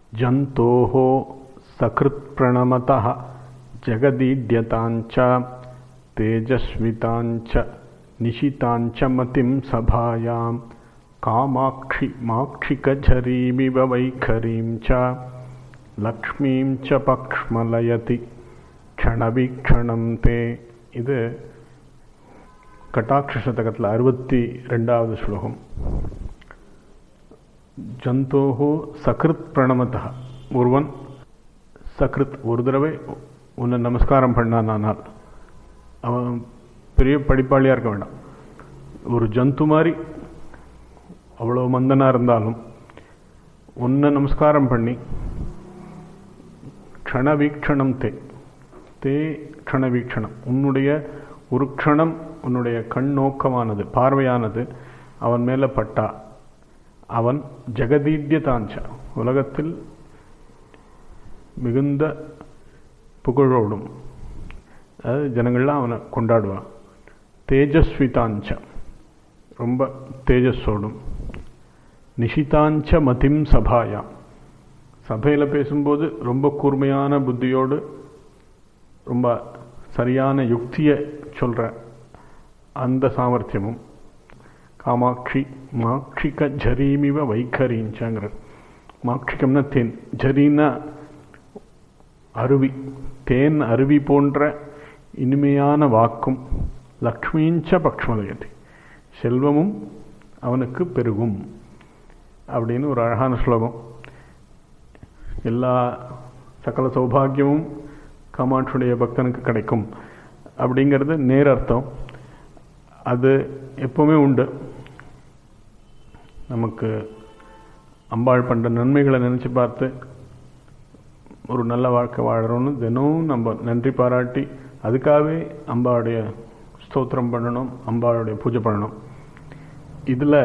जन्तोः सकृत्प्रणमतः जगदीड्यताञ्च तेजस्विताञ्च निशिताञ्च मतिं सभायां कामाक्षि माक्षिकझरीमिव वैखरीं च லக்ஷ்மீம் ச பக்ஷ்மலயதி க்ஷணவீக்ஷணம் தே இது கட்டாட்ச சதகத்தில் அறுபத்தி ரெண்டாவது ஸ்லோகம் ஜந்தோஹோ சகிருத் பிரணமதா ஒருவன் சகிருத் ஒரு தடவை உன்னை நமஸ்காரம் பண்ணானால் அவன் பெரிய படிப்பாளியாக இருக்க வேண்டாம் ஒரு ஜந்து மாதிரி அவ்வளோ மந்தனாக இருந்தாலும் உன்னை நமஸ்காரம் பண்ணி க்ஷணவீக்ஷணம் தே தே க்ஷணவீக்ஷணம் உன்னுடைய ஒரு க்ஷணம் உன்னுடைய கண் நோக்கமானது பார்வையானது அவன் மேலே பட்டா அவன் ஜெகதீட்ய தாஞ்ச உலகத்தில் மிகுந்த புகழோடும் அதாவது ஜனங்கள்லாம் அவனை கொண்டாடுவான் தேஜஸ்விதாஞ்ச ரொம்ப தேஜஸோடும் நிஷிதாஞ்ச மதிம் சபாயாம் சபையில் பேசும்போது ரொம்ப கூர்மையான புத்தியோடு ரொம்ப சரியான யுக்தியை சொல்கிற அந்த சாமர்த்தியமும் காமாட்சி மாட்சிக ஜரீமிவ வைக்கரிஞ்சாங்கிற மாட்சிகம்னா தேன் ஜரின்னா அருவி தேன் அருவி போன்ற இனிமையான வாக்கும் லக்ஷ்மீஞ்ச பக்ஷ்மலயதி செல்வமும் அவனுக்கு பெருகும் அப்படின்னு ஒரு அழகான ஸ்லோகம் எல்லா சகல சௌபாகியமும் காமாட்சியுடைய பக்தனுக்கு கிடைக்கும் அப்படிங்கிறது நேர் அர்த்தம் அது எப்பவுமே உண்டு நமக்கு அம்பாள் பண்ணுற நன்மைகளை நினச்சி பார்த்து ஒரு நல்ல வாழ்க்கை வாழறோம்னு தினமும் நம்ம நன்றி பாராட்டி அதுக்காகவே அம்பாவுடைய ஸ்தோத்திரம் பண்ணணும் அம்பாளுடைய பூஜை பண்ணணும் இதில்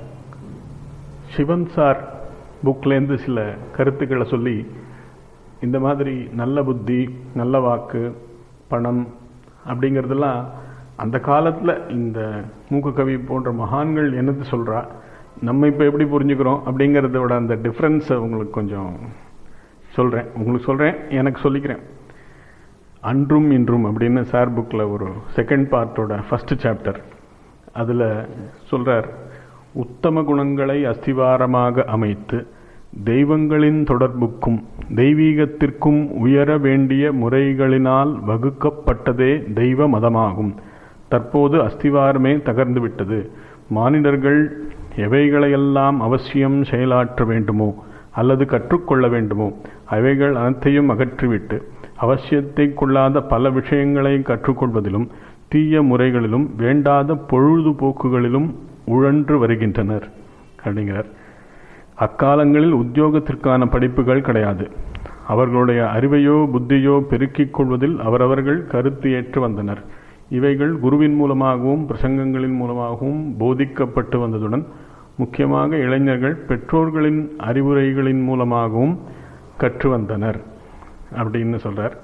சிவன் சார் புக்லேருந்து சில கருத்துக்களை சொல்லி இந்த மாதிரி நல்ல புத்தி நல்ல வாக்கு பணம் அப்படிங்கிறதெல்லாம் அந்த காலத்தில் இந்த மூக்கு கவி போன்ற மகான்கள் என்னது சொல்கிறா நம்ம இப்போ எப்படி புரிஞ்சுக்கிறோம் அப்படிங்கிறதோட அந்த டிஃப்ரென்ஸை உங்களுக்கு கொஞ்சம் சொல்கிறேன் உங்களுக்கு சொல்கிறேன் எனக்கு சொல்லிக்கிறேன் அன்றும் இன்றும் அப்படின்னு சார் புக்கில் ஒரு செகண்ட் பார்ட்டோட ஃபஸ்ட்டு சாப்டர் அதில் சொல்கிறார் உத்தம குணங்களை அஸ்திவாரமாக அமைத்து தெய்வங்களின் தொடர்புக்கும் தெய்வீகத்திற்கும் உயர வேண்டிய முறைகளினால் வகுக்கப்பட்டதே தெய்வ மதமாகும் தற்போது அஸ்திவாரமே தகர்ந்துவிட்டது மானிடர்கள் எவைகளையெல்லாம் அவசியம் செயலாற்ற வேண்டுமோ அல்லது கற்றுக்கொள்ள வேண்டுமோ அவைகள் அனைத்தையும் அகற்றிவிட்டு அவசியத்தை கொள்ளாத பல விஷயங்களை கற்றுக்கொள்வதிலும் தீய முறைகளிலும் வேண்டாத பொழுதுபோக்குகளிலும் உழன்று வருகின்றனர் அப்படிங்கிறார் அக்காலங்களில் உத்தியோகத்திற்கான படிப்புகள் கிடையாது அவர்களுடைய அறிவையோ புத்தியோ பெருக்கிக் கொள்வதில் அவரவர்கள் கருத்து ஏற்று வந்தனர் இவைகள் குருவின் மூலமாகவும் பிரசங்கங்களின் மூலமாகவும் போதிக்கப்பட்டு வந்ததுடன் முக்கியமாக இளைஞர்கள் பெற்றோர்களின் அறிவுரைகளின் மூலமாகவும் கற்று வந்தனர் அப்படின்னு சொல்றார்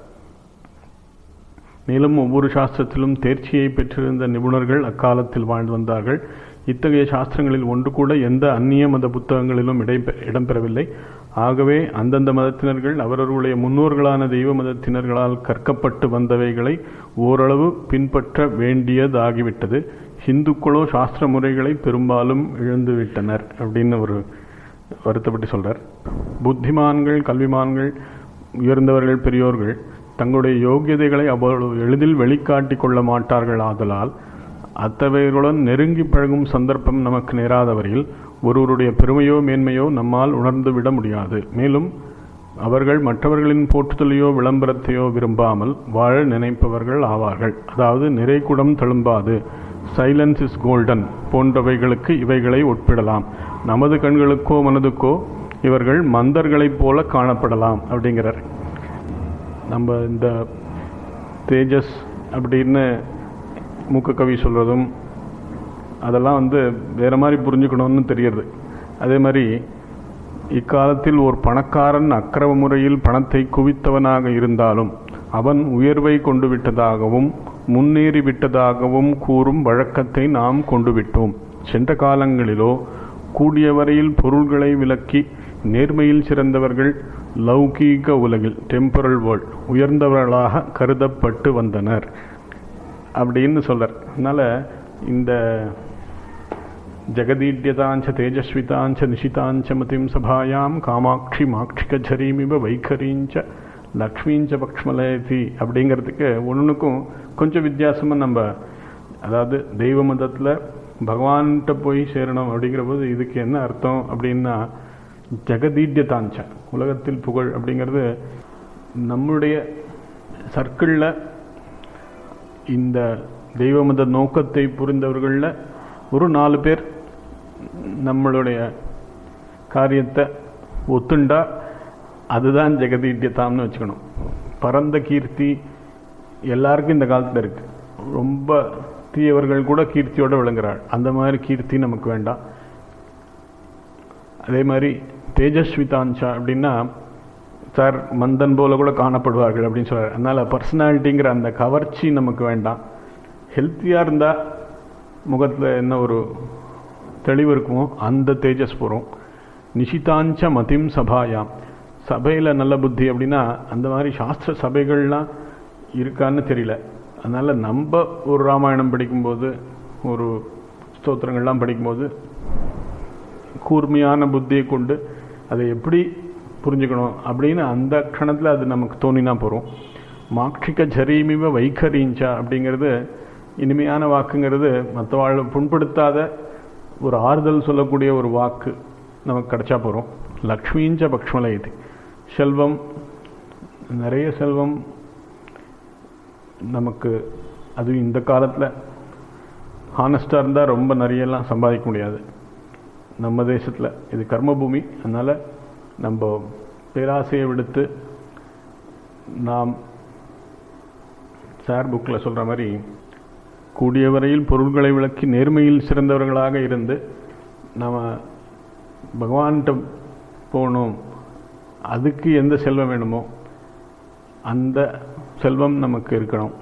மேலும் ஒவ்வொரு சாஸ்திரத்திலும் தேர்ச்சியை பெற்றிருந்த நிபுணர்கள் அக்காலத்தில் வாழ்ந்து வந்தார்கள் இத்தகைய சாஸ்திரங்களில் ஒன்று கூட எந்த அந்நிய மத புத்தகங்களிலும் இடை இடம்பெறவில்லை ஆகவே அந்தந்த மதத்தினர்கள் அவரவர்களுடைய முன்னோர்களான தெய்வ மதத்தினர்களால் கற்கப்பட்டு வந்தவைகளை ஓரளவு பின்பற்ற வேண்டியதாகிவிட்டது ஹிந்துக்களோ சாஸ்திர முறைகளை பெரும்பாலும் இழந்துவிட்டனர் அப்படின்னு ஒரு வருத்தப்பட்டு சொல்றார் புத்திமான்கள் கல்விமான்கள் உயர்ந்தவர்கள் பெரியோர்கள் தங்களுடைய யோகியதைகளை அவ்வளவு எளிதில் வெளிக்காட்டி கொள்ள மாட்டார்கள் ஆதலால் அத்தகையர்களுடன் நெருங்கி பழகும் சந்தர்ப்பம் நமக்கு நேராத வரையில் ஒருவருடைய பெருமையோ மேன்மையோ நம்மால் உணர்ந்து விட முடியாது மேலும் அவர்கள் மற்றவர்களின் போற்றுதலையோ விளம்பரத்தையோ விரும்பாமல் வாழ நினைப்பவர்கள் ஆவார்கள் அதாவது நிறைகுடம் தழும்பாது சைலன்ஸ் இஸ் கோல்டன் போன்றவைகளுக்கு இவைகளை ஒப்பிடலாம் நமது கண்களுக்கோ மனதுக்கோ இவர்கள் மந்தர்களைப் போல காணப்படலாம் அப்படிங்கிறார் நம்ம இந்த தேஜஸ் அப்படின்னு மூக்க கவி சொல்கிறதும் அதெல்லாம் வந்து வேறு மாதிரி புரிஞ்சுக்கணும்னு தெரியுது அதே மாதிரி இக்காலத்தில் ஒரு பணக்காரன் அக்கிரம முறையில் பணத்தை குவித்தவனாக இருந்தாலும் அவன் உயர்வை கொண்டு விட்டதாகவும் முன்னேறி விட்டதாகவும் கூறும் வழக்கத்தை நாம் கொண்டு விட்டோம் சென்ற காலங்களிலோ கூடிய வரையில் பொருள்களை விலக்கி நேர்மையில் சிறந்தவர்கள் லௌகீக உலகில் டெம்பரல் வேர்ல்ட் உயர்ந்தவர்களாக கருதப்பட்டு வந்தனர் அப்படின்னு சொல்றார் அதனால் இந்த ஜெகதீட்யதாஞ்ச தேஜஸ்விதாஞ்ச நிஷிதாஞ்ச மதிம் சபாயாம் காமாட்சி மாட்சிகஜரீமிவ வைகரீஞ்ச லக்ஷ்மீஞ்ச பக்ஷ்மலயதி அப்படிங்கிறதுக்கு ஒன்றுக்கும் கொஞ்சம் வித்தியாசமாக நம்ம அதாவது தெய்வ மதத்தில் பகவான்கிட்ட போய் சேரணும் அப்படிங்கிற போது இதுக்கு என்ன அர்த்தம் அப்படின்னா ஜெகதீட்யதாஞ்ச உலகத்தில் புகழ் அப்படிங்கிறது நம்முடைய சர்க்கிளில் இந்த தெய்வ மத நோக்கத்தை புரிந்தவர்களில் ஒரு நாலு பேர் நம்மளுடைய காரியத்தை ஒத்துண்டா அதுதான் ஜெகதீட்யதாம்னு வச்சுக்கணும் பரந்த கீர்த்தி எல்லாருக்கும் இந்த காலத்தில் இருக்கு ரொம்ப தீயவர்கள் கூட கீர்த்தியோடு விளங்குறாள் அந்த மாதிரி கீர்த்தி நமக்கு வேண்டாம் அதே மாதிரி தேஜஸ்விதாஞ்சா அப்படின்னா சார் மந்தன் போல கூட காணப்படுவார்கள் அப்படின்னு சொல்றாரு அதனால பர்சனாலிட்டிங்கிற அந்த கவர்ச்சி நமக்கு வேண்டாம் ஹெல்த்தியாக இருந்தால் முகத்தில் என்ன ஒரு தெளிவு இருக்குமோ அந்த தேஜஸ் போகிறோம் நிஷிதாஞ்ச மதிம் சபாயாம் சபையில் நல்ல புத்தி அப்படின்னா அந்த மாதிரி சாஸ்திர சபைகள்லாம் இருக்கான்னு தெரியல அதனால் நம்ம ஒரு ராமாயணம் படிக்கும்போது ஒரு ஸ்தோத்திரங்கள்லாம் படிக்கும்போது கூர்மையான புத்தியை கொண்டு அதை எப்படி புரிஞ்சுக்கணும் அப்படின்னு அந்த க்ஷணத்தில் அது நமக்கு தோணினா போகிறோம் மாக்ஷிக ஜரீமிவ வைகரீஞ்சா அப்படிங்கிறது இனிமையான வாக்குங்கிறது மற்றவாழ் புண்படுத்தாத ஒரு ஆறுதல் சொல்லக்கூடிய ஒரு வாக்கு நமக்கு கிடைச்சா போகிறோம் லக்ஷ்மீஞ்ச பக்ஷ்மலயதி செல்வம் நிறைய செல்வம் நமக்கு அது இந்த காலத்தில் ஹானஸ்டாக இருந்தால் ரொம்ப நிறையெல்லாம் சம்பாதிக்க முடியாது நம்ம தேசத்தில் இது கர்மபூமி அதனால் நம்ம பேராசையை விடுத்து நாம் சார் புக்கில் சொல்கிற மாதிரி கூடிய வரையில் பொருள்களை விளக்கி நேர்மையில் சிறந்தவர்களாக இருந்து நம்ம பகவான்கிட்ட போகணும் அதுக்கு எந்த செல்வம் வேணுமோ அந்த செல்வம் நமக்கு இருக்கணும்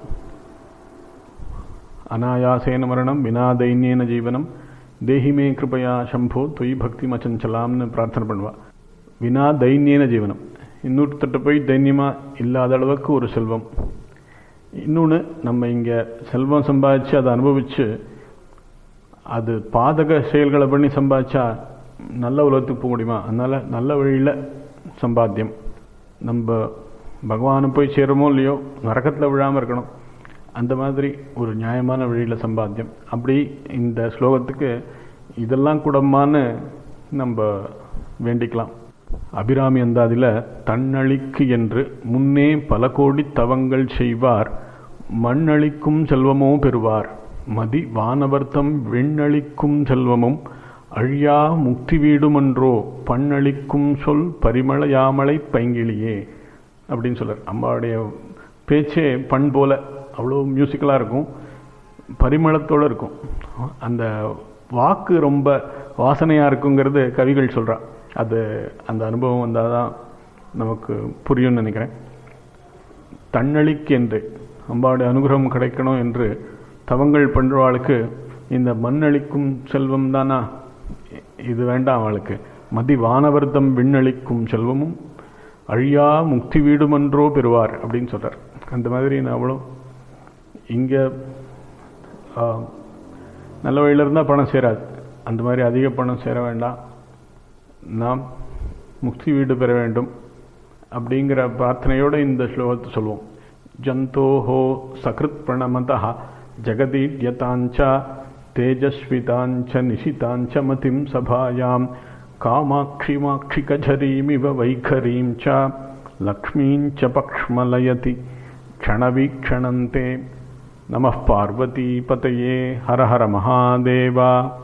அனாயாசேன மரணம் வினா தைன்யேன ஜீவனம் தேஹிமே கிருபையா சம்போ தொய் பக்தி மச்சஞ்சலாம்னு பிரார்த்தனை பண்ணுவா வினா தைன்யேன ஜீவனம் இன்னொருத்தட்ட போய் தைன்யமாக இல்லாத அளவுக்கு ஒரு செல்வம் இன்னொன்று நம்ம இங்கே செல்வம் சம்பாதிச்சு அதை அனுபவித்து அது பாதக செயல்களை பண்ணி சம்பாதிச்சா நல்ல உலகத்துக்கு போக முடியுமா அதனால் நல்ல வழியில் சம்பாத்தியம் நம்ம பகவானை போய் சேருமோ இல்லையோ நரக்கத்தில் விழாமல் இருக்கணும் அந்த மாதிரி ஒரு நியாயமான வழியில் சம்பாத்தியம் அப்படி இந்த ஸ்லோகத்துக்கு இதெல்லாம் கூடமான்னு நம்ம வேண்டிக்கலாம் அபிராமி அந்தாதில் தன்னழிக்கு என்று முன்னே பல கோடி தவங்கள் செய்வார் மண்ணளிக்கும் செல்வமோ பெறுவார் மதி வானவர்த்தம் விண்ணளிக்கும் செல்வமும் அழியா முக்தி வீடுமன்றோ பண்ணளிக்கும் சொல் பரிமள யாமலை பைங்கிளியே அப்படின்னு சொல்றார் அம்மாவுடைய பேச்சே பண் போல அவ்வளோ மியூசிக்கலாக இருக்கும் பரிமளத்தோடு இருக்கும் அந்த வாக்கு ரொம்ப வாசனையாக இருக்குங்கிறது கவிகள் சொல்கிறா அது அந்த அனுபவம் வந்தால் தான் நமக்கு புரியும்னு நினைக்கிறேன் தன்னழிக்கு என்று அம்பாவுடைய அனுகிரகம் கிடைக்கணும் என்று தவங்கள் பண்ணுறவாளுக்கு இந்த மண்ணளிக்கும் செல்வம் தானா இது வேண்டாம் அவளுக்கு மதி வானவர்த்தம் விண்ணளிக்கும் செல்வமும் அழியா முக்தி வீடுமன்றோ பெறுவார் அப்படின்னு சொல்கிறார் அந்த மாதிரி நான் அவ்வளோ இங்கே நல்ல வழியில் இருந்தால் பணம் சேராது அந்த மாதிரி அதிக பணம் சேர வேண்டாம் நாம் முக்தி வீடு பெற வேண்டும் அப்படிங்கிற பிரார்த்தனையோடு இந்த ஸ்லோகத்தை சொல்லுவோம் ஜந்தோஹோ சகிருத் பிரணமதா ஜெகதீட்யதாஞ்ச தேஜஸ்விதாஞ்ச நிஷிதாஞ்ச மதிம் சபாயாம் காமாட்சிமாட்சிகஜரீமிவ வைகரீம் ச லக்ஷ்மீஞ்ச பக்ஷ்மலயதி க்ஷணவீக்ஷணந்தே நமः பார்வதீபதயே ஹர ஹர மகாதேவா